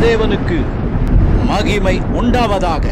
தேவனுக்கு மகிமை உண்டாவதாக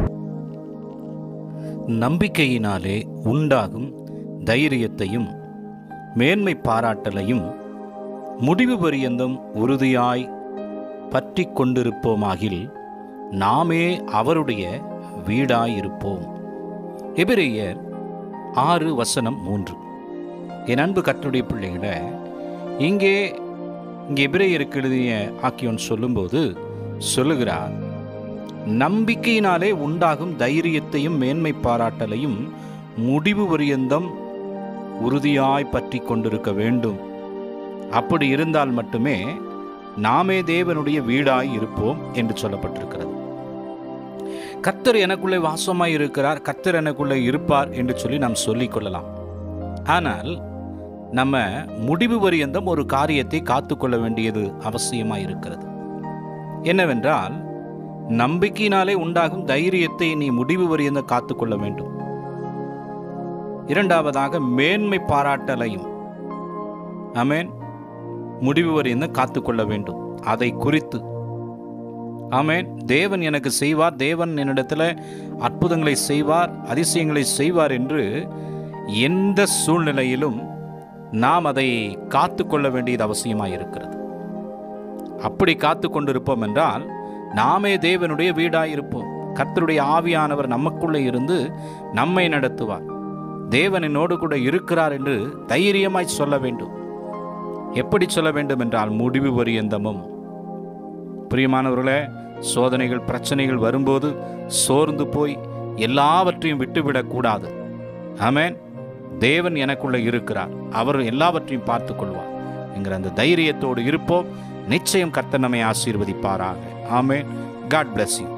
நம்பிக்கையினாலே உண்டாகும் தைரியத்தையும் மேன்மை பாராட்டலையும் முடிவு பரியந்தம் உறுதியாய் பற்றி கொண்டிருப்போமாகில் நாமே அவருடைய வீடாயிருப்போம் எபிரேயர் ஆறு வசனம் மூன்று என் அன்பு கற்றுடைய பிள்ளைகளை இங்கே இங்கே எபிரேயருக்கு எழுதிய ஆக்கியோன் சொல்லும்போது சொல்லுகிறார் நம்பிக்கையினாலே உண்டாகும் தைரியத்தையும் மேன்மை பாராட்டலையும் முடிவு பரியந்தம் உறுதியாய் பற்றி கொண்டிருக்க வேண்டும் அப்படி இருந்தால் மட்டுமே நாமே தேவனுடைய வீடாய் இருப்போம் என்று சொல்லப்பட்டிருக்கிறது கர்த்தர் எனக்குள்ளே வாசமாய் இருக்கிறார் கர்த்தர் எனக்குள்ளே இருப்பார் என்று சொல்லி நாம் சொல்லிக் கொள்ளலாம் ஆனால் நம்ம முடிவு பரியந்தம் ஒரு காரியத்தை காத்துக்கொள்ள வேண்டியது அவசியமாய் இருக்கிறது என்னவென்றால் நம்பிக்கையினாலே உண்டாகும் தைரியத்தை நீ முடிவு வரியந்த காத்துக்கொள்ள வேண்டும் இரண்டாவதாக மேன்மை பாராட்டலையும் ஆமென் முடிவு வரியந்த காத்துக்கொள்ள வேண்டும் அதை குறித்து ஆமென் தேவன் எனக்கு செய்வார் தேவன் என்னிடத்தில் அற்புதங்களை செய்வார் அதிசயங்களை செய்வார் என்று எந்த சூழ்நிலையிலும் நாம் அதை காத்துக்கொள்ள வேண்டியது அவசியமாக இருக்கிறது அப்படி காத்து கொண்டிருப்போம் என்றால் நாமே தேவனுடைய வீடாய் இருப்போம் கர்த்தருடைய ஆவியானவர் நமக்குள்ளே இருந்து நம்மை நடத்துவார் தேவன் என்னோடு கூட இருக்கிறார் என்று தைரியமாய் சொல்ல வேண்டும் எப்படி சொல்ல வேண்டும் என்றால் முடிவு பரியந்தமும் பிரியமானவர்களே சோதனைகள் பிரச்சனைகள் வரும்போது சோர்ந்து போய் எல்லாவற்றையும் விட்டுவிடக் கூடாது ஆமென் தேவன் எனக்குள்ள இருக்கிறார் அவர் எல்லாவற்றையும் பார்த்துக் கொள்வார் என்கிற அந்த தைரியத்தோடு இருப்போம் நிச்சயம் கர்த்தர் நம்மை ஆசீர்வதிப்பாராக ஆமென் காட் bless you